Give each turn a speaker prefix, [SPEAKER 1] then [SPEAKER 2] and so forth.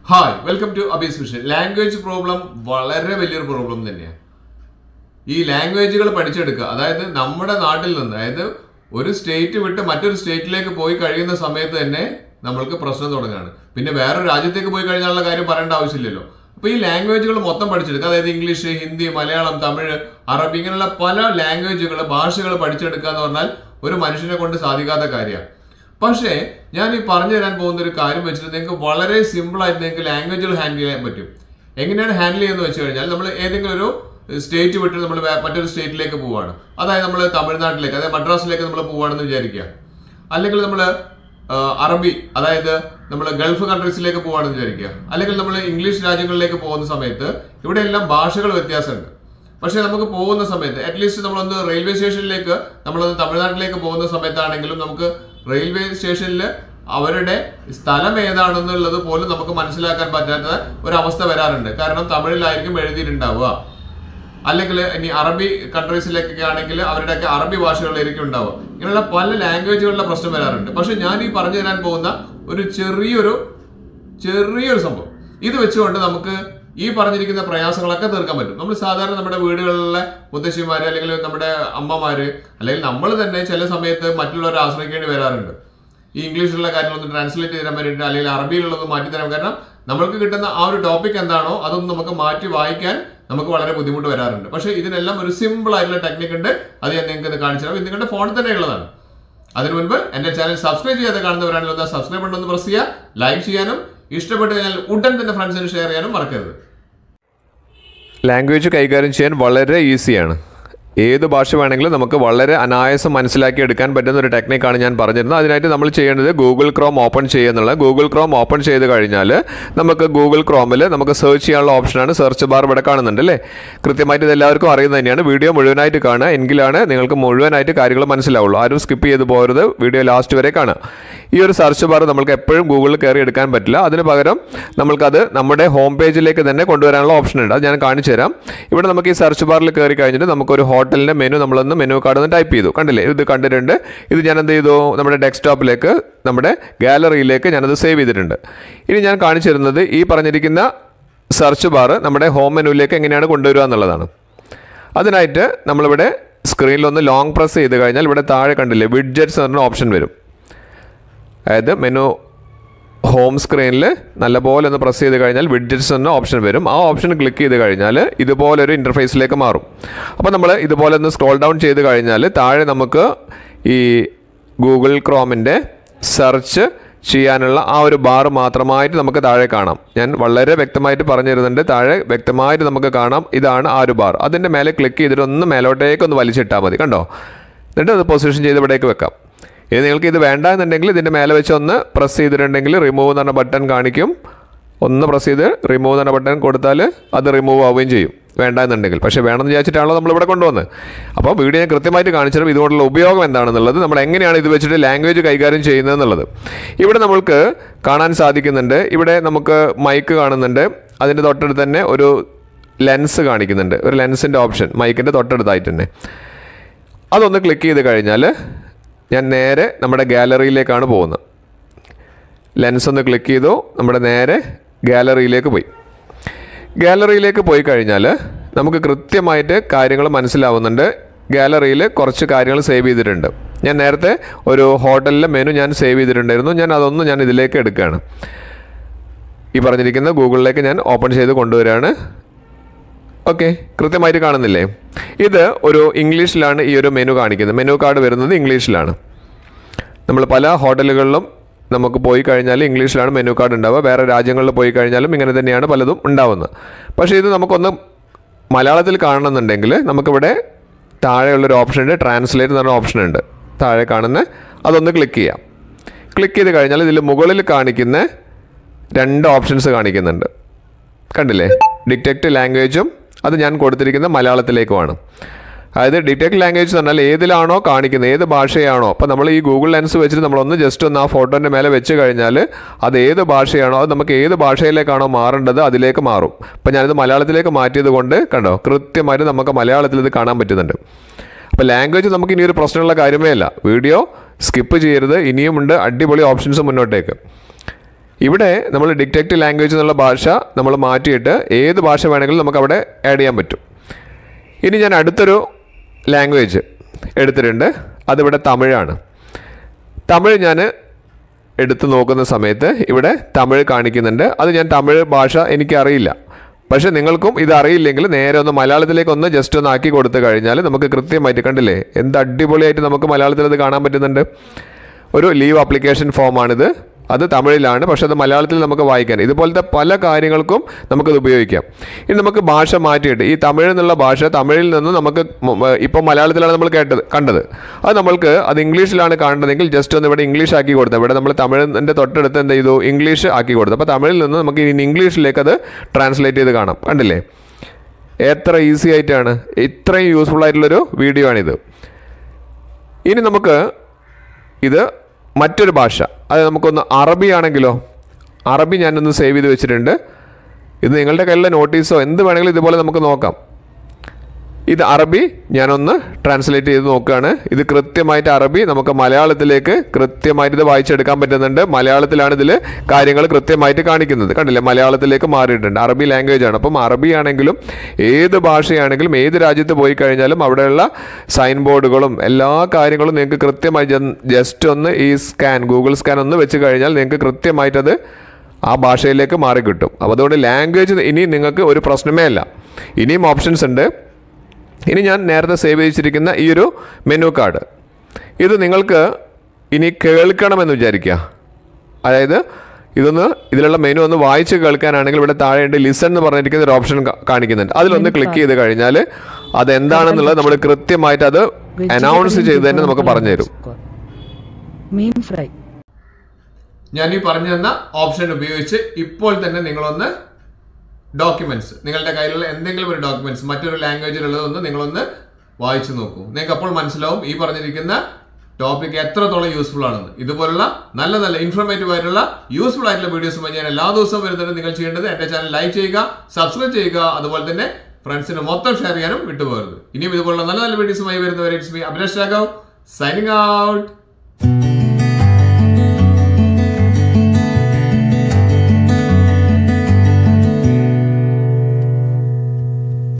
[SPEAKER 1] hi welcome to Abees vision language problem വളരെ വലിയൊരു problem തന്നെയാണ് ഈ ലാംഗ്വേജുകൾ പഠിച്ചെടുക്കുക അതായത് നമ്മുടെ നാട്ടിൽ നിന്ന് അതായത് ഒരു സ്റ്റേറ്റ് വിട്ട് മറ്റൊരു സ്റ്റേറ്റിലേക്ക് പോയി കഴിയുന്ന സമയത്ത് തന്നെ നമ്മൾക്ക് പ്രശ്നം തുടങ്ങുകയാണ് പിന്നെ വേറൊരു രാജ്യത്തേക്ക് പോയി കഴിഞ്ഞാലുള്ള കാര്യം പറയേണ്ട ആവശ്യമില്ലല്ലോ അപ്പൊ ഈ ലാംഗ്വേജുകൾ മൊത്തം പഠിച്ചെടുക്കുക അതായത് ഇംഗ്ലീഷ് ഹിന്ദി മലയാളം തമിഴ് അറബി ഇങ്ങനെയുള്ള പല ലാംഗ്വേജുകൾ ഭാഷകൾ പഠിച്ചെടുക്കുക എന്ന് പറഞ്ഞാൽ ഒരു മനുഷ്യനെ കൊണ്ട് സാധിക്കാത്ത കാര്യമാണ് പക്ഷേ ഞാൻ ഈ പറഞ്ഞു തരാൻ പോകുന്ന ഒരു കാര്യം വെച്ചിട്ട് നിങ്ങൾക്ക് വളരെ സിമ്പിൾ ആയിട്ട് നിങ്ങൾക്ക് ലാംഗ്വേജുകൾ ഹാൻഡിൽ ചെയ്യാൻ പറ്റും എങ്ങനെയാണ് ഹാൻഡിൽ ചെയ്യുന്നത് വെച്ച് കഴിഞ്ഞാൽ നമ്മൾ ഏതെങ്കിലും ഒരു സ്റ്റേറ്റ് വിട്ട് നമ്മൾ മറ്റൊരു സ്റ്റേറ്റിലേക്ക് പോവാണ് അതായത് നമ്മൾ തമിഴ്നാട്ടിലേക്ക് അതായത് മദ്രാസിലേക്ക് നമ്മൾ പോവാണെന്ന് വിചാരിക്കുക അല്ലെങ്കിൽ നമ്മൾ അറബി അതായത് നമ്മൾ ഗൾഫ് കൺട്രീസിലേക്ക് പോവാണെന്ന് വിചാരിക്കുക അല്ലെങ്കിൽ നമ്മൾ ഇംഗ്ലീഷ് രാജ്യങ്ങളിലേക്ക് പോകുന്ന സമയത്ത് ഇവിടെ എല്ലാം ഭാഷകൾ വ്യത്യാസമുണ്ട് പക്ഷെ നമുക്ക് പോകുന്ന സമയത്ത് അറ്റ്ലീസ്റ്റ് നമ്മളൊന്ന് റെയിൽവേ സ്റ്റേഷനിലേക്ക് നമ്മളൊന്ന് തമിഴ്നാട്ടിലേക്ക് പോകുന്ന സമയത്താണെങ്കിലും നമുക്ക് റെയിൽവേ സ്റ്റേഷനിൽ അവരുടെ സ്ഥലം ഏതാണെന്നുള്ളത് പോലും നമുക്ക് മനസ്സിലാക്കാൻ പറ്റാത്ത ഒരവസ്ഥ വരാറുണ്ട് കാരണം തമിഴിലായിരിക്കും എഴുതിയിട്ടുണ്ടാവുക അല്ലെങ്കിൽ ഇനി അറബി കൺട്രീസിലേക്കൊക്കെ ആണെങ്കിൽ അവരുടെയൊക്കെ അറബി ഭാഷകളിലായിരിക്കും ഉണ്ടാവുക ഇങ്ങനെയുള്ള പല ലാംഗ്വേജുകളിലെ പ്രശ്നം വരാറുണ്ട് പക്ഷെ ഞാൻ ഈ പറഞ്ഞു തരാൻ പോകുന്ന ഒരു ചെറിയൊരു ചെറിയൊരു സംഭവം ഇത് വെച്ചുകൊണ്ട് നമുക്ക് ഈ പറഞ്ഞിരിക്കുന്ന പ്രയാസങ്ങളൊക്കെ തീർക്കാൻ പറ്റും നമ്മൾ സാധാരണ നമ്മുടെ വീടുകളിലെ മുത്തശ്ശിമാര് അല്ലെങ്കിൽ നമ്മുടെ അമ്മമാര് അല്ലെങ്കിൽ നമ്മൾ തന്നെ ചില സമയത്ത് മറ്റുള്ളവരെ ആശ്രയിക്കേണ്ടി വരാറുണ്ട് ഈ ഇംഗ്ലീഷിലുള്ള കാര്യങ്ങളൊന്ന് ട്രാൻസ്ലേറ്റ് ചെയ്യാൻ വേണ്ടിയിട്ട് അല്ലെങ്കിൽ അറബിയിലുള്ളത് മാറ്റി തരാൻ കാരണം നമ്മൾക്ക് കിട്ടുന്ന ആ ഒരു ടോപ്പിക് എന്താണോ അതൊന്നും നമുക്ക് മാറ്റി വായിക്കാൻ നമുക്ക് വളരെ ബുദ്ധിമുട്ട് വരാറുണ്ട് പക്ഷേ ഇതിനെല്ലാം ഒരു സിമ്പിൾ ആയിട്ടുള്ള ടെക്നിക്ക് ഉണ്ട് അത് ഞാൻ നിങ്ങൾക്ക് കാണിച്ചു തരാം ഇത് നിങ്ങളുടെ ഫോണിൽ തന്നെ ഉള്ളതാണ് അതിനു മുൻപ് എന്റെ ചാനൽ സബ്സ്ക്രൈബ് ചെയ്യാതെ കാണുന്നവരാണെങ്കിൽ ഒന്ന് സബ്സ്ക്രൈബ് ബട്ടൺ ഒന്ന് പ്രസ് ചെയ്യുക ലൈക്ക് ചെയ്യാനും ഇഷ്ടപ്പെട്ട് കഴിഞ്ഞാൽ ഉടൻ തന്നെ ഫ്രണ്ട്സിന് ഷെയർ ചെയ്യാനും മറക്കരുത്
[SPEAKER 2] ലാംഗ്വേജ് കൈകാര്യം ചെയ്യാൻ വളരെ ഈസിയാണ് ഏത് ഭാഷ വേണമെങ്കിലും നമുക്ക് വളരെ അനായാസം മനസ്സിലാക്കി എടുക്കാൻ പറ്റുന്ന ഒരു ടെക്നിക്കാണ് ഞാൻ പറഞ്ഞിരുന്നത് അതിനായിട്ട് നമ്മൾ ചെയ്യേണ്ടത് ഗൂഗിൾ ക്രോം ഓപ്പൺ ചെയ്യുക ഗൂഗിൾ ക്രോം ഓപ്പൺ ചെയ്ത് കഴിഞ്ഞാൽ നമുക്ക് ഗൂഗിൾ ക്രോമിൽ നമുക്ക് സെർച്ച് ചെയ്യാനുള്ള ഓപ്ഷനാണ് സെർച്ച് ബാർ ഇവിടെ കാണുന്നുണ്ട് അല്ലേ കൃത്യമായിട്ട് ഇത് എല്ലാവർക്കും അറിയുന്നത് തന്നെയാണ് വീഡിയോ മുഴുവനായിട്ട് കാണുക എങ്കിലാണ് നിങ്ങൾക്ക് മുഴുവനായിട്ട് കാര്യങ്ങൾ മനസ്സിലാവുള്ളൂ ആരും സ്കിപ്പ് ചെയ്ത് പോകരുത് വീഡിയോ ലാസ്റ്റ് വരെ കാണുക ഈ ഒരു സെർച്ച് ബാർ നമുക്ക് എപ്പോഴും ഗൂഗിളിൽ കയറി എടുക്കാൻ പറ്റില്ല അതിന് പകരം നമ്മൾക്കത് നമ്മുടെ ഹോം പേജിലേക്ക് തന്നെ കൊണ്ടുവരാനുള്ള ഓപ്ഷൻ ഉണ്ട് അത് ഞാൻ കാണിച്ചു തരാം ഇവിടെ നമുക്ക് ഈ സെർച്ച് ബാറിൽ കയറി കഴിഞ്ഞിട്ട് നമുക്കൊരു ഹോട്ടലിൻ്റെ മെനു നമ്മളൊന്ന് മെനു കാർഡ് ഒന്ന് ടൈപ്പ് ചെയ്തു കണ്ടില്ലേ ഇത് കണ്ടിട്ടുണ്ട് ഇത് ഞാൻ എന്ത് ചെയ്തു നമ്മുടെ ഡെസ്ക്ടോപ്പിലേക്ക് നമ്മുടെ ഗാലറിയിലേക്ക് ഞാനത് സേവ് ചെയ്തിട്ടുണ്ട് ഇനി ഞാൻ കാണിച്ചു തരുന്നത് ഈ പറഞ്ഞിരിക്കുന്ന സെർച്ച് ബാർ നമ്മുടെ ഹോം മെനുവിലേക്ക് എങ്ങനെയാണ് കൊണ്ടുവരിക എന്നുള്ളതാണ് അതിനായിട്ട് നമ്മളിവിടെ സ്ക്രീനിലൊന്ന് ലോങ് പ്രസ് ചെയ്ത് കഴിഞ്ഞാൽ ഇവിടെ താഴെ കണ്ടില്ലേ വിഡ്ജറ്റ്സ് എന്ന് പറഞ്ഞ ഓപ്ഷൻ വരും അതായത് മെനു ഹോം സ്ക്രീനിൽ നല്ലപോലെ ഒന്ന് പ്രസ് ചെയ്ത് കഴിഞ്ഞാൽ വിഡ്ജറ്റ്സ് എന്ന ഓപ്ഷൻ വരും ആ ഓപ്ഷൻ ക്ലിക്ക് ചെയ്ത് കഴിഞ്ഞാൽ ഇതുപോലൊരു ഇൻ്റർഫേസിലേക്ക് മാറും അപ്പോൾ നമ്മൾ ഇതുപോലെ ഒന്ന് സ്ക്രോൾ ഡൗൺ ചെയ്ത് കഴിഞ്ഞാൽ താഴെ നമുക്ക് ഈ ഗൂഗിൾ ക്രോമിൻ്റെ സെർച്ച് ചെയ്യാനുള്ള ആ ഒരു ബാർ മാത്രമായിട്ട് നമുക്ക് താഴെ കാണാം ഞാൻ വളരെ വ്യക്തമായിട്ട് പറഞ്ഞു തരുന്നുണ്ട് താഴെ വ്യക്തമായിട്ട് നമുക്ക് കാണാം ഇതാണ് ആ ഒരു ബാർ അതിൻ്റെ മേലെ ക്ലിക്ക് ചെയ്തിട്ട് ഒന്ന് മേലോട്ടേക്ക് ഒന്ന് വലിച്ചിട്ടാൽ മതി കണ്ടോ എന്നിട്ട് അത് പൊസിഷൻ ചെയ്ത് ഇവിടേക്ക് വെക്കാം ഇനി നിങ്ങൾക്ക് ഇത് വേണ്ട എന്നുണ്ടെങ്കിൽ ഇതിൻ്റെ മേലെ വെച്ച് ഒന്ന് പ്രസ് ചെയ്തിട്ടുണ്ടെങ്കിൽ റിമൂവ് എന്ന് പറഞ്ഞ ബട്ടൺ കാണിക്കും ഒന്ന് പ്രസ് ചെയ്ത് റിമൂവ് എന്ന് പറഞ്ഞ ബട്ടൺ കൊടുത്താൽ അത് റിമൂവ് ആവുകയും ചെയ്യും വേണ്ട എന്നുണ്ടെങ്കിൽ പക്ഷേ വേണമെന്ന് വിചാരിച്ചിട്ടാണല്ലോ നമ്മളിവിടെ കൊണ്ടുവന്നത് അപ്പോൾ വീഡിയോ ഞാൻ കൃത്യമായിട്ട് കാണിച്ചിട്ടും ഇതുകൊണ്ടുള്ള ഉപയോഗം എന്താണെന്നുള്ളത് നമ്മൾ എങ്ങനെയാണ് ഇത് വെച്ചിട്ട് ലാംഗ്വേജ് കൈകാര്യം ചെയ്യുന്നത് എന്നുള്ളത് ഇവിടെ നമ്മൾക്ക് കാണാൻ സാധിക്കുന്നുണ്ട് ഇവിടെ നമുക്ക് മൈക്ക് കാണുന്നുണ്ട് അതിൻ്റെ തൊട്ടടുത്ത് തന്നെ ഒരു ലെൻസ് കാണിക്കുന്നുണ്ട് ഒരു ലെൻസിൻ്റെ ഓപ്ഷൻ മൈക്കിൻ്റെ തൊട്ടടുത്തായിട്ട് തന്നെ അതൊന്ന് ക്ലിക്ക് ചെയ്ത് കഴിഞ്ഞാൽ ഞാൻ നേരെ നമ്മുടെ ഗാലറിയിലേക്കാണ് പോകുന്നത് ലെൻസ് ഒന്ന് ക്ലിക്ക് ചെയ്തു നമ്മുടെ നേരെ ഗാലറിയിലേക്ക് പോയി ഗാലറിയിലേക്ക് പോയി കഴിഞ്ഞാൽ നമുക്ക് കൃത്യമായിട്ട് കാര്യങ്ങൾ മനസ്സിലാവുന്നുണ്ട് ഗാലറിയിൽ കുറച്ച് കാര്യങ്ങൾ സേവ് ചെയ്തിട്ടുണ്ട് ഞാൻ നേരത്തെ ഒരു ഹോട്ടലിലെ മെനു ഞാൻ സേവ് ചെയ്തിട്ടുണ്ടായിരുന്നു ഞാൻ അതൊന്നും ഞാൻ ഇതിലേക്ക് എടുക്കുകയാണ് ഈ പറഞ്ഞിരിക്കുന്ന ഗൂഗിളിലേക്ക് ഞാൻ ഓപ്പൺ ചെയ്ത് കൊണ്ടുവരികയാണ് ഓക്കെ കൃത്യമായിട്ട് കാണുന്നില്ലേ ഇത് ഒരു ഇംഗ്ലീഷിലാണ് ഈ ഒരു മെനു കാണിക്കുന്നത് മെനു കാർഡ് വരുന്നത് ഇംഗ്ലീഷിലാണ് നമ്മൾ പല ഹോട്ടലുകളിലും നമുക്ക് പോയി കഴിഞ്ഞാൽ ഇംഗ്ലീഷിലാണ് മെനു കാർഡ് ഉണ്ടാവുക വേറെ രാജ്യങ്ങളിൽ പോയി കഴിഞ്ഞാലും ഇങ്ങനെ തന്നെയാണ് പലതും ഉണ്ടാവുന്നത് പക്ഷേ ഇത് നമുക്കൊന്ന് മലയാളത്തിൽ കാണണമെന്നുണ്ടെങ്കിൽ നമുക്കിവിടെ താഴെയുള്ളൊരു ഓപ്ഷൻ ഉണ്ട് ട്രാൻസ്ലേറ്റ് എന്ന് പറഞ്ഞ ഓപ്ഷൻ ഉണ്ട് താഴെ കാണുന്ന അതൊന്ന് ക്ലിക്ക് ചെയ്യാം ക്ലിക്ക് ചെയ്ത് കഴിഞ്ഞാൽ ഇതിൽ മുകളിൽ കാണിക്കുന്ന രണ്ട് ഓപ്ഷൻസ് കാണിക്കുന്നുണ്ട് കണ്ടില്ലേ ഡിറ്റക്റ്റ് ലാംഗ്വേജും അത് ഞാൻ കൊടുത്തിരിക്കുന്ന മലയാളത്തിലേക്കുമാണ് അതായത് ഡിറ്റക്ട് ലാംഗ്വേജ് എന്ന് പറഞ്ഞാൽ ഏതിലാണോ കാണിക്കുന്നത് ഏത് ഭാഷയാണോ അപ്പോൾ നമ്മൾ ഈ ഗൂഗിൾ ലെൻസ് വെച്ചിട്ട് നമ്മളൊന്ന് ജസ്റ്റ് ഒന്ന് ആ ഫോട്ടോൻ്റെ മേലെ വെച്ച് കഴിഞ്ഞാൽ അത് ഏത് ഭാഷയാണോ അത് നമുക്ക് ഏത് ഭാഷയിലേക്കാണോ മാറേണ്ടത് അതിലേക്ക് മാറും അപ്പോൾ ഞാനിത് മലയാളത്തിലേക്ക് മാറ്റിയത് കൊണ്ട് കണ്ടോ കൃത്യമായിട്ട് നമുക്ക് മലയാളത്തിൽ ഇത് കാണാൻ പറ്റുന്നുണ്ട് അപ്പോൾ ലാംഗ്വേജ് നമുക്ക് ഇനി ഒരു പ്രശ്നമുള്ള കാര്യമേ അല്ല വീഡിയോ സ്കിപ്പ് ചെയ്യരുത് ഇനിയുമുണ്ട് അടിപൊളി ഓപ്ഷൻസ് മുന്നോട്ടേക്ക് ഇവിടെ നമ്മൾ ഡിറ്റക്റ്റ് ലാംഗ്വേജ് എന്നുള്ള ഭാഷ നമ്മൾ മാറ്റിയിട്ട് ഏത് ഭാഷ വേണമെങ്കിലും നമുക്ക് അവിടെ ആഡ് ചെയ്യാൻ പറ്റും ഇനി ഞാൻ അടുത്തൊരു ലാംഗ്വേജ് എടുത്തിട്ടുണ്ട് അതിവിടെ തമിഴാണ് തമിഴ് ഞാൻ എടുത്തു നോക്കുന്ന സമയത്ത് ഇവിടെ തമിഴ് കാണിക്കുന്നുണ്ട് അത് ഞാൻ തമിഴ് ഭാഷ എനിക്കറിയില്ല പക്ഷേ നിങ്ങൾക്കും ഇത് അറിയില്ലെങ്കിൽ നേരെ ഒന്ന് മലയാളത്തിലേക്ക് ഒന്ന് ജസ്റ്റ് ഒന്ന് ആക്കി കൊടുത്തു കഴിഞ്ഞാൽ നമുക്ക് കൃത്യമായിട്ട് കണ്ടില്ലേ എന്ത് അടിപൊളിയായിട്ട് നമുക്ക് മലയാളത്തിൽ അത് കാണാൻ പറ്റുന്നുണ്ട് ഒരു ലീവ് ആപ്ലിക്കേഷൻ ഫോമാണിത് അത് തമിഴിലാണ് പക്ഷെ അത് മലയാളത്തിൽ നമുക്ക് വായിക്കാൻ ഇതുപോലത്തെ പല കാര്യങ്ങൾക്കും നമുക്കത് ഉപയോഗിക്കാം ഇനി നമുക്ക് ഭാഷ മാറ്റിയിട്ട് ഈ തമിഴ് എന്നുള്ള ഭാഷ തമിഴിൽ നിന്ന് നമുക്ക് ഇപ്പോൾ മലയാളത്തിലാണ് നമ്മൾ കേട്ടത് കണ്ടത് അത് നമ്മൾക്ക് അത് ഇംഗ്ലീഷിലാണ് കാണേണ്ടതെങ്കിൽ ജസ്റ്റ് ഒന്ന് ഇവിടെ ഇംഗ്ലീഷ് ആക്കി കൊടുത്തത് ഇവിടെ നമ്മൾ തമിഴിൻ്റെ തൊട്ടടുത്ത് എന്ത് ചെയ്തു ഇംഗ്ലീഷ് ആക്കി കൊടുത്തു അപ്പോൾ തമിഴിൽ നിന്ന് നമുക്ക് ഇനി ഇംഗ്ലീഷിലേക്ക് അത് ട്രാൻസ്ലേറ്റ് ചെയ്ത് കാണാം കണ്ടില്ലേ എത്ര ഈസി ആയിട്ടാണ് ഇത്രയും യൂസ്ഫുൾ ആയിട്ടുള്ളൊരു വീഡിയോ ആണിത് ഇനി നമുക്ക് ഇത് മറ്റൊരു ഭാഷ അത് നമുക്കൊന്ന് അറബി ആണെങ്കിലോ അറബി ഞാനൊന്ന് സേവ് ചെയ്ത് വെച്ചിട്ടുണ്ട് ഇത് നിങ്ങളുടെ കയ്യിലുള്ള നോട്ടീസോ എന്ത് വേണമെങ്കിലും ഇതുപോലെ നമുക്ക് നോക്കാം ഇത് അറബി ഞാനൊന്ന് ട്രാൻസ്ലേറ്റ് ചെയ്ത് നോക്കുകയാണ് ഇത് കൃത്യമായിട്ട് അറബി നമുക്ക് മലയാളത്തിലേക്ക് കൃത്യമായിട്ട് ഇത് വായിച്ചെടുക്കാൻ പറ്റുന്നുണ്ട് മലയാളത്തിലാണ് ഇതിൽ കാര്യങ്ങൾ കൃത്യമായിട്ട് കാണിക്കുന്നത് കണ്ടില്ലേ മലയാളത്തിലേക്ക് മാറിയിട്ടുണ്ട് അറബി ലാംഗ്വേജ് ആണ് അപ്പം അറബി ആണെങ്കിലും ഏത് ഭാഷയാണെങ്കിലും ഏത് രാജ്യത്ത് പോയി കഴിഞ്ഞാലും അവിടെയുള്ള സൈൻ ബോർഡുകളും എല്ലാ കാര്യങ്ങളും നിങ്ങൾക്ക് കൃത്യമായി ജസ്റ്റ് ഒന്ന് ഈ സ്കാൻ ഗൂഗിൾ സ്കാൻ ഒന്ന് വെച്ച് കഴിഞ്ഞാൽ നിങ്ങൾക്ക് കൃത്യമായിട്ടത് ആ ഭാഷയിലേക്ക് മാറി കിട്ടും അപ്പോൾ അതുകൊണ്ട് ലാംഗ്വേജ് ഇനി നിങ്ങൾക്ക് ഒരു പ്രശ്നമേ അല്ല ഇനിയും ഓപ്ഷൻസ് ഉണ്ട് ഇനി ഞാൻ നേരത്തെ സേവ് ചെയ്തിരിക്കുന്ന ഈ ഒരു മെനു കാർഡ് ഇത് നിങ്ങൾക്ക് ഇനി കേൾക്കണമെന്ന് വിചാരിക്കുക അതായത് ഇതൊന്ന് ഇതിലുള്ള മെനു ഒന്ന് വായിച്ച് കേൾക്കാനാണെങ്കിൽ ഇവിടെ താഴെയുണ്ട് ലിസൺ എന്ന് പറഞ്ഞിരിക്കുന്ന ഒരു ഓപ്ഷൻ കാ- കാണിക്കുന്നുണ്ട് അതിലൊന്ന് ക്ലിക്ക് ചെയ്ത് കഴിഞ്ഞാൽ അതെന്താണെന്നുള്ളത് നമ്മൾ കൃത്യമായിട്ട് അത് അനൗൺസ് ചെയ്ത് തന്നെ നമുക്ക് പറഞ്ഞു തരും
[SPEAKER 3] മീൻ ഫ്രൈ
[SPEAKER 1] ഞാൻ ഈ പറഞ്ഞു തന്ന ഓപ്ഷൻ ഉപയോഗിച്ച് ഇപ്പോൾ തന്നെ നിങ്ങളൊന്ന് ഡോക്യുമെന്റ്സ് നിങ്ങളുടെ കയ്യിലുള്ള എന്തെങ്കിലും ഒരു ഡോക്യുമെന്റ്സ് മറ്റൊരു ലാംഗ്വേജിലുള്ളതൊന്ന് നിങ്ങളൊന്ന് വായിച്ചു നോക്കൂ നിങ്ങൾക്ക് അപ്പോൾ മനസ്സിലാവും ഈ പറഞ്ഞിരിക്കുന്ന ടോപ്പിക് എത്രത്തോളം യൂസ്ഫുൾ ആണെന്ന് ഇതുപോലുള്ള നല്ല നല്ല ഇൻഫോർമേറ്റീവ് ആയിട്ടുള്ള യൂസ്ഫുൾ ആയിട്ടുള്ള വീഡിയോസുമായി ഞാൻ എല്ലാ ദിവസവും വരുന്നുണ്ട് നിങ്ങൾ ചെയ്യേണ്ടത് എന്റെ ചാനൽ ലൈക്ക് ചെയ്യുക സബ്സ്ക്രൈബ് ചെയ്യുക അതുപോലെ തന്നെ ഫ്രണ്ട്സിന് മൊത്തം ഷെയർ ചെയ്യാനും വിട്ടുപോകരുത് ഇനിയും ഇതുപോലുള്ള നല്ല നല്ല വീഡിയോസുമായി വരുന്നവരെ it's me Abhilash Raghav signing out